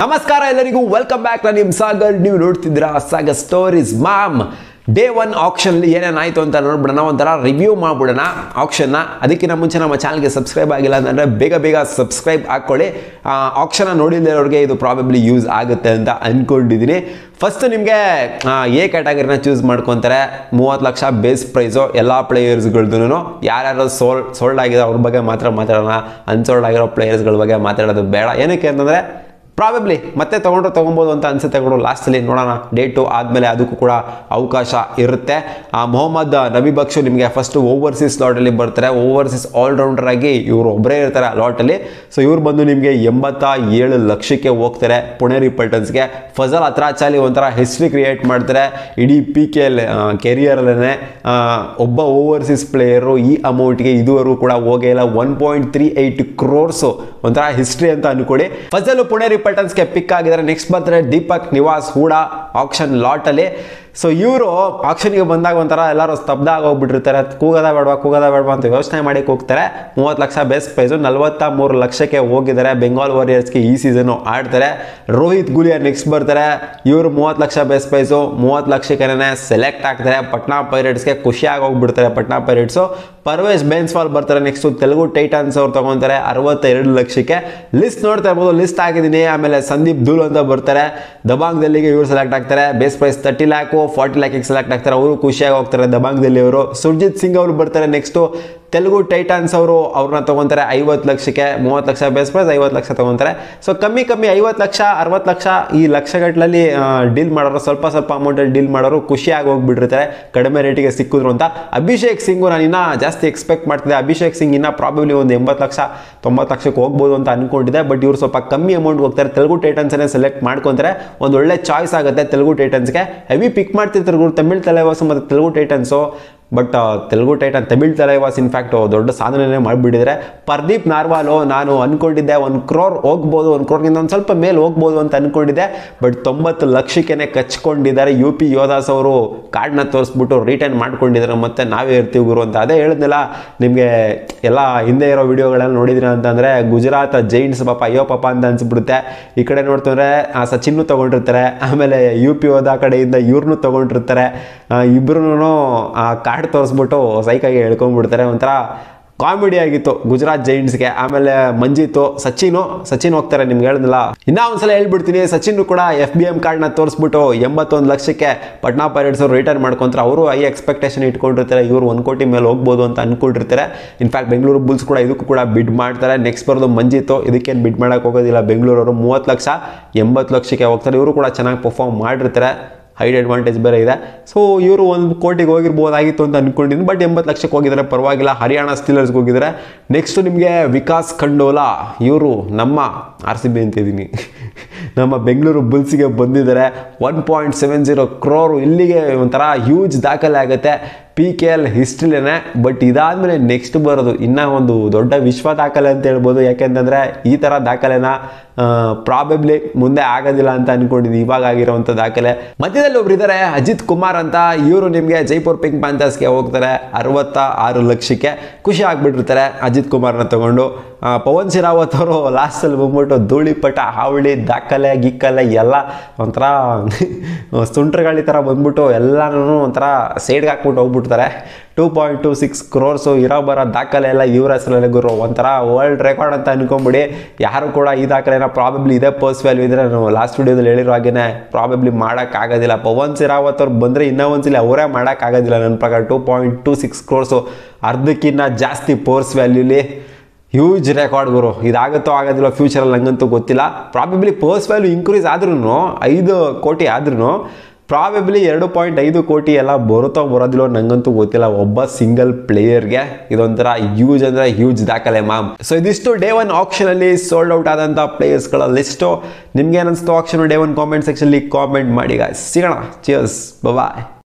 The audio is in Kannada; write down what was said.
ನಮಸ್ಕಾರ ಎಲ್ಲರಿಗೂ ವೆಲ್ಕಮ್ ಬ್ಯಾಕ್ ನಾನು ನಿಮ್ ಸಾಗರ್ ನೀವು ನೋಡ್ತಿದ್ದೀರಾ Sagar stories ma'am day one ಆಪ್ಷನ್ಲಿ ಏನೇನಾಯಿತು ಅಂತ ನೋಡ್ಬಿಡೋಣ ಒಂಥರ ರಿವ್ಯೂ ಮಾಡ್ಬಿಡೋಣ ಆಪ್ಷನ್ನ ಅದಕ್ಕಿಂತ ಮುಂಚೆ ನಮ್ಮ ಚಾನಲ್ಗೆ ಸಬ್ಸ್ಕ್ರೈಬ್ ಆಗಿಲ್ಲ ಅಂತಂದರೆ ಬೇಗ ಬೇಗ ಸಬ್ಸ್ಕ್ರೈಬ್ ಹಾಕ್ಕೊಳ್ಳಿ ಆಪ್ಷನ್ನ ನೋಡಿಲ್ಲವ್ರಿಗೆ ಇದು ಪ್ರಾಬಬ್ಲಿ ಯೂಸ್ ಆಗುತ್ತೆ ಅಂತ ಅಂದ್ಕೊಂಡಿದ್ದೀನಿ ಫಸ್ಟ್ ನಿಮಗೆ ಎ ಕ್ಯಾಟಗರಿನ ಚೂಸ್ ಮಾಡ್ಕೊತಾರೆ ಮೂವತ್ತು ಲಕ್ಷ ಬೇಸ್ ಪ್ರೈಸು ಎಲ್ಲ ಪ್ಲೇಯರ್ಸ್ಗಳ್ದು ಯಾರ್ಯಾರು ಸೋಲ್ ಸೋಲ್ಡ್ ಆಗಿದೆ ಅವ್ರ ಬಗ್ಗೆ ಮಾತ್ರ ಮಾತಾಡೋಣ ಅನ್ಸೋಲ್ಡ್ ಆಗಿರೋ ಪ್ಲೇಯರ್ಸ್ಗಳ ಬಗ್ಗೆ ಮಾತಾಡೋದು ಬೇಡ ಏನಕ್ಕೆ ಅಂತಂದರೆ ಪ್ರಾಬಬ್ಲಿ ಮತ್ತೆ ತೊಗೊಂಡ್ರೆ ತೊಗೊಬೋದು ಅಂತ ಅನ್ಸುತ್ತೆ ಕೂಡ ಲಾಸ್ಟಲ್ಲಿ ನೋಡೋಣ ಡೇಟು ಆದಮೇಲೆ ಅದಕ್ಕೂ ಕೂಡ ಅವಕಾಶ ಇರುತ್ತೆ ಆ ಮೊಹಮ್ಮದ್ ನಬಿ ಬಕ್ಷು ನಿಮಗೆ ಫಸ್ಟ್ ಓವರ್ಸೀಸ್ ಲಾಟಲ್ಲಿ ಬರ್ತಾರೆ ಓವರ್ಸೀಸ್ ಆಲ್ರೌಂಡರ್ ಆಗಿ ಇವರು ಒಬ್ಬರೇ ಇರ್ತಾರೆ ಆ ಲಾಟಲ್ಲಿ ಸೊ ಇವ್ರು ಬಂದು ನಿಮಗೆ ಎಂಬತ್ತ ಏಳು ಲಕ್ಷಕ್ಕೆ ಹೋಗ್ತಾರೆ ಪುಣೇರಿ ಪಲ್ಟನ್ಸ್ಗೆ ಫಜಲ್ ಅತ್ರಾಚಾಲಿ ಒಂಥರ ಹಿಸ್ಟ್ರಿ ಕ್ರಿಯೇಟ್ ಮಾಡ್ತಾರೆ ಇಡೀ ಪಿ ಕೆ ಎಲ್ ಕೆರಿಯರಲ್ಲೇ ಒಬ್ಬ ಓವರ್ಸೀಸ್ ಪ್ಲೇಯರು ಈ ಅಮೌಂಟ್ಗೆ ಇದುವರೆಗೂ ಕೂಡ ಹೋಗೇ ಇಲ್ಲ one point three eight crores ಒಂಥರ ಹಿಸ್ಟ್ರಿ ಅಂತ ಅನ್ಕೊಳ್ಳಿ ಫಜಲ್ ಪುಣೇರಿ ಪಲ್ಟನ್ಸ್ಗೆ ಪಿಕ್ ಆಗಿದ್ದಾರೆ ನೆಕ್ಸ್ಟ್ ಬರ್ತಾರೆ ದೀಪಕ್ ನಿವಾಸ್ ಹೂಡಾ ಆಕ್ಷನ್ ಲಾಟಲ್ಲಿ ಸೊ ಇವರು ಆಕ್ಷನ್ಗೆ ಬಂದಾಗ ಒಂಥರ ಎಲ್ಲರೂ ಸ್ತಬ್ಧ ಆಗೋಗ್ಬಿಟ್ಟಿರ್ತಾರೆ ಕೂಗದ ಬೇಡವಾ ಕೂಗದ ಬೇಡವಾ ಅಂತ ಯೋಚನೆ ಮಾಡಿ ಕೂಗ್ತಾರೆ ಮೂವತ್ತು ಲಕ್ಷ ಬೇಸ್ ಪ್ರೈಸು ನಲವತ್ತ ಮೂರು ಲಕ್ಷಕ್ಕೆ ಹೋಗಿದ್ದಾರೆ ಬೆಂಗಾಲ್ ವಾರಿಯರ್ಸ್ಗೆ ಈ ಸೀಸನು ಆಡ್ತಾರೆ ರೋಹಿತ್ ಗುಲಿಯಾ ನೆಕ್ಸ್ಟ್ ಬರ್ತಾರೆ ಇವರು ಮೂವತ್ತು ಲಕ್ಷ ಬೇಸ್ ಪ್ರೈಸು ಮೂವತ್ತು ಲಕ್ಷಕ್ಕೆ ಸೆಲೆಕ್ಟ್ ಆಗ್ತಾರೆ ಪಟ್ನಾ ಪೈರೇಟ್ಸ್ಗೆ ಖುಷಿಯಾಗಿ ಹೋಗ್ಬಿಡ್ತಾರೆ ಪಟ್ನಾ ಪೈರೇಟ್ಸು ಪರ್ವೇಶ್ ಬೇನ್ಸ್ವಾಲ್ ಬರ್ತಾರೆ ನೆಕ್ಸ್ಟು ತೆಲುಗು ಟೈಟನ್ಸ್ ಅವ್ರು ತಗೊತಾರೆ ಅರವತ್ತೆರಡು ಲಕ್ಷಕ್ಕೆ ಲಿಸ್ಟ್ ನೋಡ್ತಾ ಇರ್ಬೋದು ಲಿಸ್ಟ್ ಆಗಿದ್ದೀನಿ ಆಮೇಲೆ ಸಂದೀಪ್ ಧೂಲ್ ಅಂತ ಬರ್ತಾರೆ ದಬಾಂಗ್ ದಲ್ಲಿಗೆ ಇವರು ಸೆಲೆಕ್ಟ್ ಆಗ್ತಾರೆ base price thirty lakh forty ಲ್ಯಾಕಿಗೆ ಸೆಲೆಕ್ಟ್ ಆಗ್ತಾರೆ ಅವರು ಖುಷಿಯಾಗಿ ಹೋಗ್ತಾರೆ ದಬಾಂಗ್ ದಲ್ಲಿ ಅವರು ಸುರ್ಜಿತ್ ಸಿಂಗ್ ಅವರು ಬರ್ತಾರೆ ನೆಕ್ಸ್ಟು ತೆಲುಗು ಟೈಟನ್ಸ್ ಅವರು ಅವ್ರನ್ನ ತೊಗೊತಾರೆ ಐವತ್ತು ಲಕ್ಷಕ್ಕೆ ಮೂವತ್ತು ಲಕ್ಷ ಬೇಸ್ ಪ್ರೈಸ್ ಐವತ್ತು ಲಕ್ಷ ತೊಗೊತಾರೆ ಸೊ ಕಮ್ಮಿ ಕಮ್ಮಿ ಐವತ್ತು ಲಕ್ಷ ಅರವತ್ತು ಲಕ್ಷ ಈ ಲಕ್ಷಗಟ್ಟಲಲ್ಲಿ ಡೀಲ್ ಮಾಡೋರು ಸ್ವಲ್ಪ ಸ್ವಲ್ಪ ಅಮೌಂಟಲ್ಲಿ ಡೀಲ್ ಮಾಡೋರು ಖುಷಿಯಾಗಿ ಹೋಗ್ಬಿಟ್ಟಿರ್ತಾರೆ ಕಡಿಮೆ ರೇಟಿಗೆ ಸಿಕ್ಕಿದ್ರು ಅಂತ ಅಭಿಷೇಕ್ ಸಿಂಗು ನಾನು ಇನ್ನೂ ಜಾಸ್ತಿ ಎಕ್ಸ್ಪೆಕ್ಟ್ ಮಾಡ್ತಿದ್ದೆ ಅಭಿಷೇಕ್ ಸಿಂಗ್ ಇನ್ನೂ ಪ್ರಾಬಬ್ಲಿ ಒಂದು ಎಂಬತ್ತು ಲಕ್ಷ ತೊಂಬತ್ತು ಲಕ್ಷಕ್ಕೆ ಹೋಗ್ಬೋದು ಅಂತ ಅನ್ಕೊಂಡಿದ್ದೆ ಬಟ್ ಇವ್ರು ಸ್ವಲ್ಪ ಕಮ್ಮಿ ಅಮೌಂಟ್ ಹೋಗ್ತಾರೆ ತೆಲುಗು ಟೈಟನ್ಸನ್ನೇ ಸೆಲೆಕ್ಟ್ ಮಾಡ್ಕೊತಾರೆ ಒಂದು ಒಳ್ಳೆ ಚಾಯ್ಸ್ ಆಗುತ್ತೆ ತೆಲುಗು ಟೈಟನ್ಸ್ಗೆ ಹೆವಿ ಪಿಕ್ ಮಾಡ್ತಿರ್ತಾರೆ ಇವ್ರು ತಮಿಳ್ ತಲೆವಾಸು ಮತ್ತು Telugu Titans but Telugu Titan Tamil Thalaivas in fact ದೊಡ್ಡ ಸಾಧನೆನೇ ಮಾಡಿಬಿಟ್ಟಿದ್ದಾರೆ ಪರ್ದೀಪ್ ನಾರ್ವಾಲು ನಾನು ಅನ್ಕೊಂಡಿದ್ದೆ ಒಂದು ಕ್ರೋರ್ ಹೋಗ್ಬೋದು ಒಂದು ಕ್ರೋರ್ಗಿಂತ ಒಂದು ಸ್ವಲ್ಪ ಮೇಲೆ ಹೋಗ್ಬೋದು ಅಂತ ಅನ್ಕೊಂಡಿದ್ದೆ ಬಟ್ ತೊಂಬತ್ತು ಲಕ್ಷಕ್ಕೆ ಕಚ್ಕೊಂಡಿದ್ದಾರೆ ಯು ಪಿ ಯೋಧಾಸ್ ಅವರು ಕಾರ್ಡ್ನ ತೋರಿಸ್ಬಿಟ್ಟು ರಿಟರ್ನ್ ಮಾಡ್ಕೊಂಡಿದ್ದಾರೆ ಮತ್ತೆ ನಾವೇ ಇರ್ತೀವಿ ಗುರು ಅಂತ ಅದೇ ಹೇಳಿದ್ನಲ್ಲ ನಿಮಗೆ ಎಲ್ಲ ಹಿಂದೆ ಇರೋ ವಿಡಿಯೋಗಳೆಲ್ಲ ನೋಡಿದ್ರಿ ಅಂತಂದರೆ ಗುಜರಾತ್ ಜೈಂಟ್ಸ್ ಪಾಪ ಅಯ್ಯೋ ಪಾಪ ಅಂತ ಅನ್ಸ್ಬಿಡುತ್ತೆ ಈ ಕಡೆ ನೋಡ್ತಂದ್ರೆ ಆ ಸಚಿನ್ನು ತೊಗೊಂಡಿರ್ತಾರೆ ಆಮೇಲೆ ಯು ಪಿ ಯೋಧಾ ಕಡೆಯಿಂದ ಇವ್ರನ್ನೂ ತೊಗೊಂಡಿರ್ತಾರೆ ಇಬ್ರು ಆ ಕಾರ್ಡ್ ತೋರಿಸ್ಬಿಟ್ಟು ಸೈಕಾಗಿ ಹೇಳ್ಕೊಂಡ್ಬಿಡ್ತಾರೆ ಒಂಥರ ಕಾಮಿಡಿ ಆಗಿತ್ತು ಗುಜರಾತ್ ಜೈಂಟ್ಸ್ಗೆ ಆಮೇಲೆ ಮಂಜಿತ್ತು ಸಚಿನು ಸಚಿನ್ ಹೋಗ್ತಾರೆ ನಿಮ್ಗೆ ಹೇಳಿದ್ನಲ್ಲ ಇನ್ನೂ ಒಂದ್ಸಲ ಹೇಳ್ಬಿಡ್ತೀನಿ ಸಚಿನ್ ಕೂಡ ಎಫ್ ಬಿ ಎಂ ಕಾರ್ಡ್ನ ತೋರಿಸ್ಬಿಟ್ಟು ಎಂಬತ್ತೊಂದು ಲಕ್ಷಕ್ಕೆ ಪಟ್ನಾ ಪೈರೇಟ್ಸ್ ಅವರು ರಿಟರ್ನ್ ಮಾಡ್ಕೊಂತಾರೆ ಅವರು ಐ ಎಕ್ಸ್ಪೆಕ್ಟೇಷನ್ ಇಟ್ಕೊಂಡಿರ್ತಾರೆ ಇವರು ಒಂದು ಕೋಟಿ ಮೇಲೆ ಹೋಗ್ಬೋದು ಅಂತ ಅನ್ಕೊಂಡಿರ್ತಾರೆ ಇನ್ಫ್ಯಾಕ್ಟ್ ಬೆಂಗಳೂರು ಬುಲ್ಸ್ ಕೂಡ ಇದಕ್ಕೂ ಕೂಡ ಬಿಡ್ ಮಾಡ್ತಾರೆ ನೆಕ್ಸ್ಟ್ ಬರೋದು ಮಂಜಿತ್ತು ಇದಕ್ಕೇನು ಬಿಡ್ ಮಾಡೋಕೆ ಹೋಗೋದಿಲ್ಲ ಬೆಂಗಳೂರವರು ಮೂವತ್ತು ಲಕ್ಷ ಎಂಬತ್ತು ಲಕ್ಷಕ್ಕೆ ಹೋಗ್ತಾರೆ ಇವರು ಕೂಡ ಚೆನ್ನಾಗಿ ಪರ್ಫಾರ್ಮ್ ಮಾಡಿರ್ತಾರೆ ಹೈಡ್ ಅಡ್ವಾಂಟೇಜ್ ಬೇರೆ ಇದೆ ಸೊ ಇವರು ಒಂದು ಕೋಟಿಗೆ ಹೋಗಿರ್ಬೋದಾಗಿತ್ತು ಅಂತ ಅನ್ಕೊಂಡಿದ್ದೀನಿ ಬಟ್ ಎಂಬತ್ತು ಲಕ್ಷಕ್ಕೆ ಹೋಗಿದ್ದಾರೆ ಪರವಾಗಿಲ್ಲ ಹರಿಯಾಣ ಸ್ಟೀಲರ್ಸ್ಗೆ ಹೋಗಿದ್ದಾರೆ ನೆಕ್ಸ್ಟ್ ನಿಮಗೆ ವಿಕಾಸ್ ಖಂಡೋಲಾ ಇವರು ನಮ್ಮ ಆರ್ ಸಿ ಬಿ ಅಂತಿದ್ದೀನಿ ನಮ್ಮ ಬೆಂಗಳೂರು ಬುಲ್ಸಿಗೆ ಬಂದಿದ್ದಾರೆ one point seven zero crore ಇಲ್ಲಿಗೆ ಒಂಥರ ಹ್ಯೂಜ್ ದಾಖಲೆ ಆಗುತ್ತೆ ಪಿ ಕೆ ಎಲ್ ಹಿಸ್ಟ್ರಿಲೇನೆ ಬಟ್ ಇದಾದಮೇಲೆ ನೆಕ್ಸ್ಟ್ ಬರೋದು ಇನ್ನೂ ಒಂದು ದೊಡ್ಡ ವಿಶ್ವ ದಾಖಲೆ ಅಂತ ಹೇಳ್ಬೋದು ಯಾಕೆಂತಂದರೆ ಈ ಥರ ದಾಖಲೆನ ಪ್ರಾಬಬ್ಲಿ ಮುಂದೆ ಆಗೋದಿಲ್ಲ ಅಂತ ಅನ್ಕೊಂಡಿದ್ದೀನಿ ಇವಾಗ ಆಗಿರೋವಂಥ ದಾಖಲೆ ಮಧ್ಯದಲ್ಲಿ ಒಬ್ರು ಇದ್ದಾರೆ ಅಜಿತ್ ಕುಮಾರ್ ಅಂತ ಇವರು ನಿಮಗೆ ಜೈಪುರ್ ಪಿಂಕ್ ಪ್ಯಾಂಥರ್ಸ್ಗೆ ಹೋಗ್ತಾರೆ ಅರವತ್ತ ಆರು ಲಕ್ಷಕ್ಕೆ ಖುಷಿ ಆಗ್ಬಿಟ್ಟಿರ್ತಾರೆ ಅಜಿತ್ ಕುಮಾರ್ನ ತಗೊಂಡು ಪವನ್ ಶಿರಾವತ್ ಅವರು ಲಾಸ್ಟಲ್ಲಿ ಬಂದ್ಬಿಟ್ಟು ಧೂಳಿಪಟ ಹಾವಳಿ ದಾಖಲೆ ಗಿಕ್ಕಲೆ ಎಲ್ಲ ಒಂಥರ ಸುಂಟ್ರಗಾಳಿ ಥರ ಬಂದ್ಬಿಟ್ಟು ಎಲ್ಲನೂ ಒಂಥರ ಸೈಡ್ಗೆ ಹಾಕ್ಬಿಟ್ಟು ಹೋಗ್ಬಿಡ್ತಾರೆ two point two six crores ಇರೋ ಬರೋ ದಾಖಲೆ ಎಲ್ಲ ಇವ್ರ ಹೆಸರಲ್ಲಿ ಗುರು ಒಂಥರ ವರ್ಲ್ಡ್ ರೆಕಾರ್ಡ್ ಅಂತ ಅನ್ಕೊಂಬಿಡಿ ಯಾರು ಕೂಡ ಈ ದಾಖಲೆನ ಪ್ರಾಬಬ್ಲಿ ಇದೇ ಪರ್ಸ್ ವ್ಯಾಲ್ಯೂ ಇದ್ರೆ ನಾನು ಲಾಸ್ಟ್ ವಿಡಿಯೋದಲ್ಲಿ ಹೇಳಿರೋ ಹಾಗೇನೆ ಪ್ರಾಬಬ್ಲಿ ಮಾಡೋಕ್ಕಾಗೋದಿಲ್ಲ ಪವನ್ ಸಿರಾವತ್ ಅವ್ರು ಬಂದರೆ ಇನ್ನೂ ಒಂದ್ಸಲಿ ಅವರೇ ಮಾಡೋಕ್ಕಾಗೋದಿಲ್ಲ ನನ್ನ ಪ್ರಕಾರ two point two six crores ಅರ್ಧಕ್ಕಿಂತ ಜಾಸ್ತಿ ಪರ್ಸ್ ವ್ಯಾಲ್ಯೂಲಿ ಹ್ಯೂಜ್ ರೆಕಾರ್ಡ್ ಗುರು ಇದಾಗುತ್ತೋ ಆಗೋದಿಲ್ಲ ಫ್ಯೂಚರಲ್ಲಿ ನಂಗಂತೂ ಗೊತ್ತಿಲ್ಲ ಪ್ರಾಬಬ್ಲಿ ಪರ್ಸ್ ವ್ಯಾಲ್ಯೂ ಇನ್ಕ್ರೀಸ್ ಆದ್ರೂ ಐದು ಕೋಟಿ ಆದ್ರೂ ಪ್ರಾಬಬ್ಲಿ ಎರಡು ಪಾಯಿಂಟ್ ಐದು ಕೋಟಿ ಎಲ್ಲ ಬರುತ್ತೋ ಬರೋದಿಲ್ಲೋ ನಂಗಂತೂ ಗೊತ್ತಿಲ್ಲ ಒಬ್ಬ ಸಿಂಗಲ್ ಪ್ಲೇಯರ್ಗೆ ಇದೊಂಥರ ಹ್ಯೂಜ್ ಅಂದರೆ ಹ್ಯೂಜ್ ದಾಖಲೆ ಮ್ಯಾಮ್ ಸೊ ಇದಿಷ್ಟು ಡೇ ಒನ್ ಆಪ್ಷನಲ್ಲಿ ಸೋಲ್ಡ್ ಔಟ್ ಆದಂಥ ಪ್ಲೇಯರ್ಸ್ಗಳ ಲಿಸ್ಟು ನಿಮ್ಗೆ ಏನಿಸ್ತು ಆಪ್ಷನ್ ಡೇ ಒನ್ ಕಾಮೆಂಟ್ ಸೆಕ್ಷನ್ಲಿ ಕಾಮೆಂಟ್ ಮಾಡಿ ಸಿಗೋಣ ಚಿಯರ್ಸ್ ಬಾಯ್